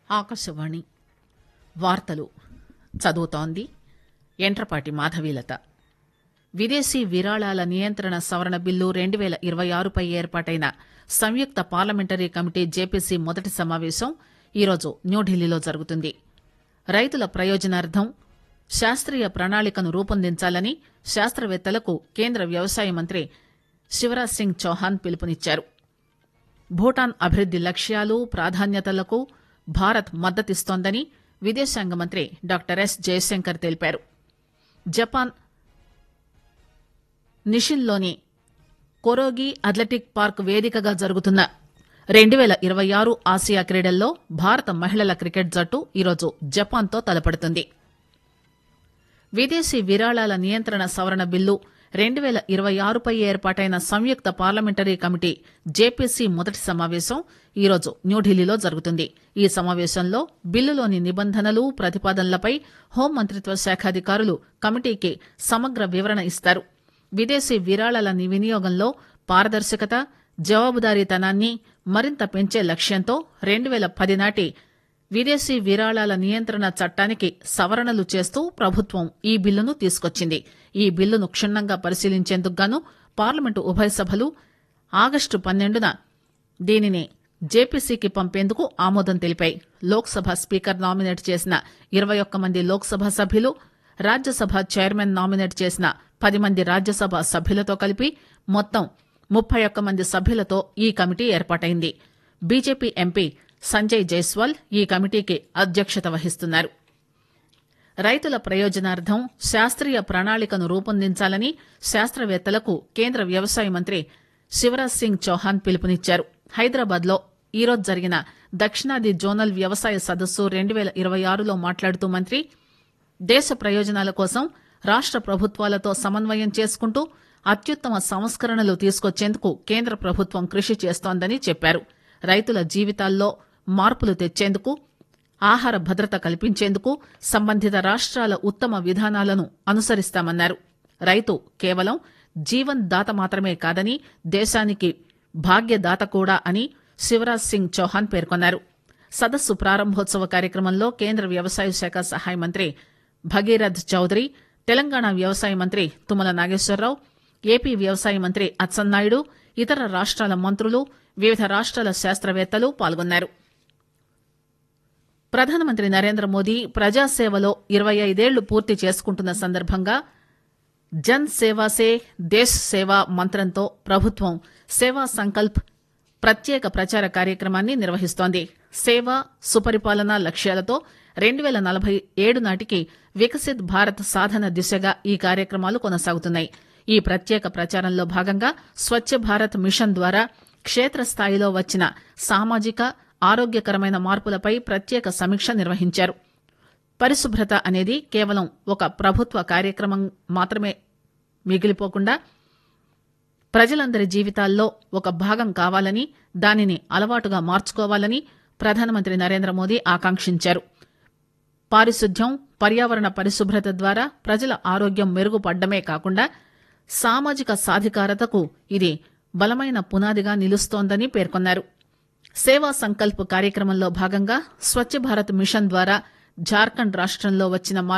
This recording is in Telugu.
ఆకాశవాణి వార్తలు చదువుతోంది ఎంట్రపాటి మాధవీలత విదేశీ విరాళాల నియంత్రణ సవరణ బిల్లు రెండు పేల ఇరవై ఆరుపై ఏర్పాటైన సంయుక్త పార్లమెంటరీ కమిటీ జేపీసీ మొదటి సమావేశం ఈరోజు న్యూఢిల్లీలో జరుగుతుంది రైతుల ప్రయోజనార్థం శాస్త్రీయ ప్రణాళికను రూపొందించాలని శాస్త్రవేత్తలకు కేంద్ర వ్యవసాయ మంత్రి శివరాజ్ సింగ్ చౌహాన్ పిలుపునిచ్చారు భూటాన్ అభివృద్ది లక్ష్యాలు ప్రాధాన్యతలకు భారత్ మద్దతిస్తోందని విదేశాంగ మంత్రి డాక్టర్ ఎస్ జయశంకర్ తెలిపారు జపాన్ నిషిన్లోని కొరోగి అథ్లెటిక్ పార్క్ వేదికగా జరుగుతున్న రెండు పేల ఇరవై ఆరు ఆసియా క్రీడల్లో భారత మహిళల క్రికెట్ జట్టు ఈరోజు జపాన్తో తలపడుతుంది విదేశీ విరాళాల నియంత్రణ సవరణ బిల్లు రెండు పేల ఇరవై ఆరుపై ఏర్పాటైన సంయుక్త పార్లమెంటరీ కమిటీ జేపీసీ మొదటి సమావేశం ఈరోజు న్యూఢిల్లీలో జరుగుతుంది ఈ సమావేశంలో బిల్లులోని నిబంధనలు ప్రతిపాదనలపై హోంమంత్రిత్వ శాఖ అధికారులు కమిటీకి సమగ్ర వివరణ ఇస్తారు విదేశీ విరాళాల వినియోగంలో పారదర్శకత జవాబుదారీతనాన్ని మరింత పెంచే లక్ష్యంతో రెండు పేల పది నాటి విదేశీ విరాళాల నియంత్రణ చట్టానికి సవరణలు చేస్తూ ప్రభుత్వం ఈ బిల్లును తీసుకొచ్చింది ఈ బిల్లును క్షుణ్ణంగా పరిశీలించేందుకు గాను పార్లమెంటు ఉభయ సభలు ఆగస్టు పన్నెండున దీనిని జేపీసీకి పంపేందుకు ఆమోదం తెలిపాయి లోక్సభ స్పీకర్ నామినేట్ చేసిన ఇరవై ఒక్క మంది లోక్సభ సభ్యులు రాజ్యసభ చైర్మన్ నామినేట్ చేసిన పది మంది రాజ్యసభ సభ్యులతో కలిపి మొత్తం ముప్పై ఒక్క మంది సభ్యులతో ఈ కమిటీ ఏర్పాటైంది బీజేపీ ఎంపీ సంజయ్ జైస్వాల్ ఈ కమిటీకి అధ్యక్షత వహిస్తున్నారు రైతుల ప్రయోజనార్థం శాస్త్రీయ ప్రణాళికను రూపొందించాలని శాస్త్రవేత్తలకు కేంద్ర వ్యవసాయ మంత్రి శివరాజ్ సింగ్ చౌహాన్ పిలుపునిచ్చారు హైదరాబాద్ లో ఈరోజు జరిగిన దక్షిణాది జోనల్ వ్యవసాయ సదస్సు రెండు పేల ఇరవై ఆరులో మాట్లాడుతూ మంత్రి దేశ ప్రయోజనాల కోసం రాష్ట ప్రభుత్వాలతో సమన్వయం చేసుకుంటూ అత్యుత్తమ సంస్కరణలు తీసుకొచ్చేందుకు కేంద్ర ప్రభుత్వం కృషి చేస్తోందని చెప్పారు రైతుల జీవితాల్లో మార్పులు తెచ్చేందుకు ఆహార భద్రత కల్పించేందుకు సంబంధిత రాష్ట్రాల ఉత్తమ విధానాలను అనుసరిస్తామన్నారు రైతు కేవలం జీవన్ దాత మాత్రమే కాదని దేశానికి భాగ్యదాత కూడా అని శివరాజ్ సింగ్ చౌహాన్ పేర్కొన్నారు సదస్సు ప్రారంభోత్సవ కార్యక్రమంలో కేంద్ర వ్యవసాయ శాఖ సహాయ మంత్రి భగీరథ్ చౌదరి తెలంగాణ వ్యవసాయ మంత్రి తుమ్మల నాగేశ్వరరావు ఏపీ వ్యవసాయ మంత్రి అచ్చెన్నాయుడు ఇతర రాష్ట్రాల మంత్రులు వివిధ రాష్ట్రాల శాస్త్రవేత్తలు పాల్గొన్నారు ప్రధానమంత్రి నరేంద్ర మోదీ ప్రజాసేవలో ఇరవై ఐదేళ్లు పూర్తి చేసుకుంటున్న సందర్భంగా జన్ సేవా సే దేశ్ సేవా మంత్రంతో ప్రభుత్వం సేవా సంకల్ప్ ప్రత్యేక ప్రచార కార్యక్రమాన్ని నిర్వహిస్తోంది సేవ సుపరిపాలన లక్ష్యాలతో రెండు పేల నలభై ఏడు నాటికి వికసిత్ భారత్ సాధన దిశగా ఈ కార్యక్రమాలు కొనసాగుతున్నాయి ఈ ప్రత్యేక ప్రచారంలో భాగంగా స్వచ్ఛ భారత్ మిషన్ ద్వారా క్షేత్రస్థాయిలో వచ్చిన సామాజిక ఆరోగ్యకరమైన మార్పులపై ప్రత్యేక సమీక్ష నిర్వహించారు పరిశుభ్రత అనేది కేవలం ఒక ప్రభుత్వ కార్యక్రమం మాత్రమే మిగిలిపోకుండా ప్రజలందరి జీవితాల్లో ఒక భాగం కావాలని దానిని అలవాటుగా మార్చుకోవాలని ప్రధానమంత్రి నరేంద్ర మోదీ ఆకాంక్షించారు పారిశుద్ధ్యం పర్యావరణ పరిశుభ్రత ద్వారా ప్రజల ఆరోగ్యం మెరుగుపడ్డమే కాకుండా సామాజిక సాధికారతకు ఇది బలమైన పునాదిగా నిలుస్తోందని పేర్కొన్నారు సేవా సంకల్ప్ కార్యక్రమంలో భాగంగా స్వచ్ఛ భారత్ మిషన్ ద్వారా జార్ఖండ్ రాష్టంలో వచ్చిన